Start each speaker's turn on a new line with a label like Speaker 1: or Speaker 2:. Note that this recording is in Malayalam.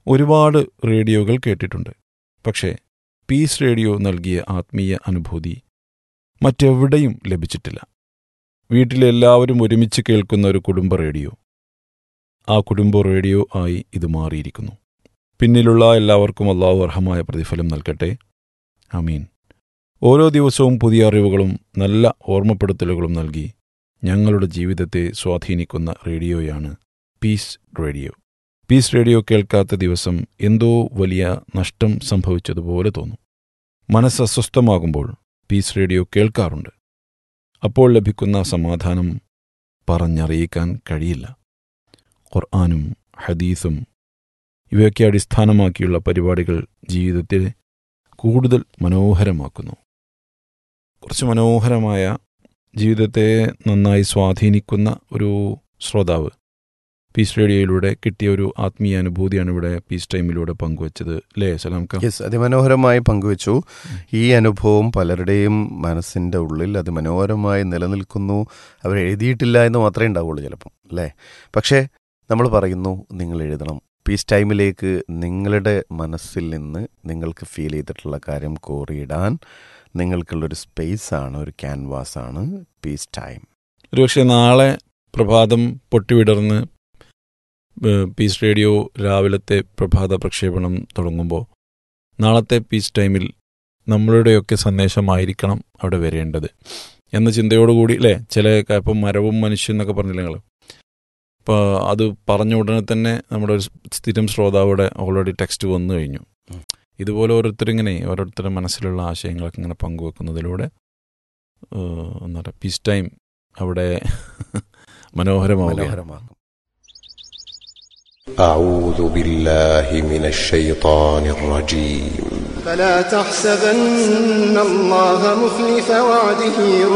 Speaker 1: ഒരുപാട് റേഡിയോകൾ കേട്ടിട്ടുണ്ട് പക്ഷേ പീസ് റേഡിയോ നൽകിയ ആത്മീയ അനുഭൂതി മറ്റെവിടെയും ലഭിച്ചിട്ടില്ല വീട്ടിലെല്ലാവരും ഒരുമിച്ച് കേൾക്കുന്ന ഒരു കുടുംബ റേഡിയോ ആ കുടുംബ റേഡിയോ ആയി ഇത് മാറിയിരിക്കുന്നു പിന്നിലുള്ള എല്ലാവർക്കും അള്ളാഹു അർഹമായ പ്രതിഫലം നൽകട്ടെ അമീൻ ഓരോ ദിവസവും പുതിയ അറിവുകളും നല്ല ഓർമ്മപ്പെടുത്തലുകളും നൽകി ഞങ്ങളുടെ ജീവിതത്തെ സ്വാധീനിക്കുന്ന റേഡിയോയാണ് പീസ് റേഡിയോ പീസ് റേഡിയോ കേൾക്കാത്ത ദിവസം എന്തോ വലിയ നഷ്ടം സംഭവിച്ചതുപോലെ തോന്നും മനസ്സ് അസ്വസ്ഥമാകുമ്പോൾ പീസ് റേഡിയോ കേൾക്കാറുണ്ട് അപ്പോൾ ലഭിക്കുന്ന സമാധാനം പറഞ്ഞറിയിക്കാൻ കഴിയില്ല ഖുർആാനും ഹദീസും ഇവയൊക്കെ അടിസ്ഥാനമാക്കിയുള്ള പരിപാടികൾ ജീവിതത്തെ കൂടുതൽ മനോഹരമാക്കുന്നു കുറച്ച് മനോഹരമായ ജീവിതത്തെ നന്നായി സ്വാധീനിക്കുന്ന ഒരു ശ്രോതാവ് പീസ് റേഡിയോയിലൂടെ കിട്ടിയ ഒരു ആത്മീയ അനുഭൂതിയാണ് ഇവിടെ പീസ് ടൈമിലൂടെ പങ്കുവച്ചത് അല്ലേ സലാംക്ക
Speaker 2: യെസ് അതിമനോഹരമായി പങ്കുവച്ചു ഈ അനുഭവം പലരുടെയും മനസ്സിൻ്റെ ഉള്ളിൽ അതിമനോഹരമായി നിലനിൽക്കുന്നു അവർ എഴുതിയിട്ടില്ല എന്ന് മാത്രമേ ഉണ്ടാവുള്ളൂ ചിലപ്പം അല്ലേ പക്ഷേ നമ്മൾ പറയുന്നു നിങ്ങൾ എഴുതണം പീസ് ടൈമിലേക്ക് നിങ്ങളുടെ മനസ്സിൽ നിന്ന് നിങ്ങൾക്ക് ഫീൽ ചെയ്തിട്ടുള്ള കാര്യം കോറിയിടാൻ നിങ്ങൾക്കുള്ളൊരു സ്പേസ് ആണ് ഒരു ക്യാൻവാസ് ആണ് പീസ് ടൈം
Speaker 1: ഒരുപക്ഷെ നാളെ പ്രഭാതം പൊട്ടിവിടർന്ന് ഏഹ്, പീസ് റേഡിയോ രാവിലത്തെ പ്രഭാത പ്രക്ഷേപണം തുടങ്ങുമ്പോൾ നാളത്തെ പീസ് ടൈമിൽ നമ്മളുടെയൊക്കെ സന്ദേശമായിരിക്കണം അവിടെ വരേണ്ടത് എന്ന ചിന്തയോടുകൂടി അല്ലേ ചില ക- ഇപ്പം മരവും മനുഷ്യൻ എന്നൊക്കെ പറഞ്ഞില്ല നിങ്ങൾ ഇപ്പോൾ അത് പറഞ്ഞ ഉടനെ തന്നെ നമ്മുടെ ഒരു സ്ഥിരം ശ്രോതാവിടെ ഓൾറെഡി ടെക്സ്റ്റ് വന്നു കഴിഞ്ഞു
Speaker 2: ഉം.
Speaker 1: ഇതുപോലെ ഓരോരുത്തരിങ്ങനെ ഓരോരുത്തരുടെ മനസ്സിലുള്ള ആശയങ്ങളൊക്കെ ഇങ്ങനെ പങ്കുവെക്കുന്നതിലൂടെ ഏഹ്, എന്താ പറയുക പീസ് ടൈം അവിടെ മനോഹരമാവുകയാണ്
Speaker 2: മനോഹരമാകും
Speaker 3: أعوذ بالله من الشيطان الرجيم
Speaker 4: فلا تحسبن الله مخلف وعده